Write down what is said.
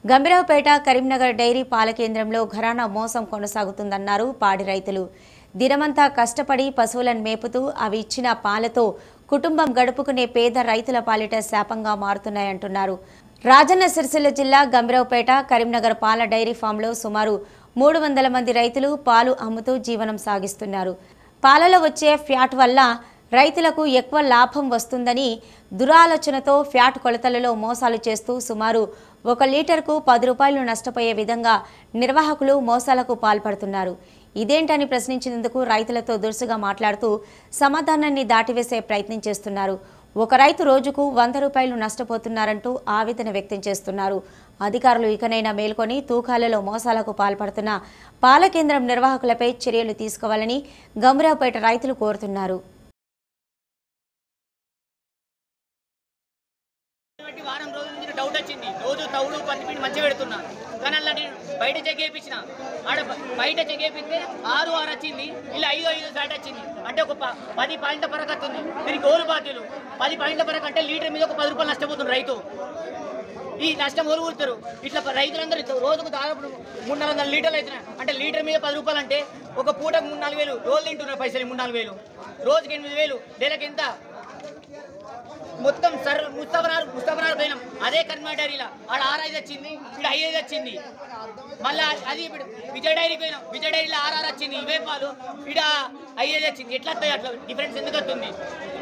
Gambhiraopet Karimnagar dairy పాల కేంద్రంలో ఘరానా మోసం కొనసాగుతుందన్నారు పాడి రైతులు దినమంతా కష్టపడి పశువులను మేపుతూ అవి ఇచ్చిన పాలతో కుటుంబం గడుపుకునే పేద రైతుల పాలిట శాపంగా మారుతున్నాయంటున్నారు రాజన్న సిరిసిల్ల జిల్లా గంభీరావుపేట కరీంనగర్ పాల డైరీ ఫామ్లో సుమారు మూడు వందల మంది రైతులు పాలు అమ్ముతూ జీవనం సాగిస్తున్నారు పాలలో వచ్చే ఫ్యాట్ వల్ల రైతులకు ఎక్కువ లాభం వస్తుందని దురాలోచనతో ఫ్యాట్ కొలతలలో మోసాలు చేస్తూ సుమారు ఒక లీటర్కు పది రూపాయలు నష్టపోయే విధంగా నిర్వాహకులు మోసాలకు పాల్పడుతున్నారు ఇదేంటని ప్రశ్నించినందుకు రైతులతో దురుసుగా మాట్లాడుతూ సమాధానాన్ని దాటివేసే ప్రయత్నం చేస్తున్నారు ఒక రైతు రోజుకు వంద రూపాయలు నష్టపోతున్నారంటూ ఆవేదన వ్యక్తం చేస్తున్నారు అధికారులు ఇకనైనా మేల్కొని తూకాలలో మోసాలకు పాల్పడుతున్న పాల కేంద్రం నిర్వాహకులపై చర్యలు తీసుకోవాలని గంభీరావుపేట రైతులు కోరుతున్నారు బట్టి వారం రోజుల నుంచి నాకు డౌట్ వచ్చింది రోజు తౌడు పత్తిపిండి మంచిగా పెడుతున్నా కానీ అలా నేను బయట చెక్ చేయించిన ఆడ బ- బయట చెక్ చేయిస్తే ఆరు ఆరు వచ్చింది ఇలా ఐదు ఐదు ఫ్యాట్ వచ్చింది అంటే ఒక ప- పది పాయింట్ల పరకు వస్తుంది దీనికి గోలు బాధ్యులు పది పాయింట్ల పరకు అంటే లీటర్ మీద ఒక పది రూపాయలు నష్టపోతుంది రైతు ఈ నష్టం ఓరు ఊరుతారు ఇట్లా ప- రైతులందరూ ఇట్లా రోజుకు దాదాపు మూడు నాలుగు వందల లీటర్లు అవుతున్నాయి అంటే లీటర్ మీద పది రూపాయలు అంటే ఒక పూటకు మూడు నాలుగు వేలు రోజు తింటున్నారు పైసలు మూడు నాలుగు వేలు రోజుకి ఎనిమిది వేలు నెలకి ఎంత మొత్తం సర్ ముస్తఫనార్ ముస్తఫనార్ పోయినాం అదే కన్మా డైరీలా ఆడ ఆరు ఐదు వచ్చింది ఇక్కడ ఐదు ఐదు వచ్చింది మళ్ళా అది ఇప్పుడు విజయ్ డైరీ పోయినాం విజయ్ డైరీలో ఆరు ఆరు వచ్చింది ఇవే పాలు ఇక్కడ ఐదు ఐదు వచ్చింది ఎట్లా వస్తాయి అట్లా డిఫరెన్స్ ఎందుకు వస్తుంది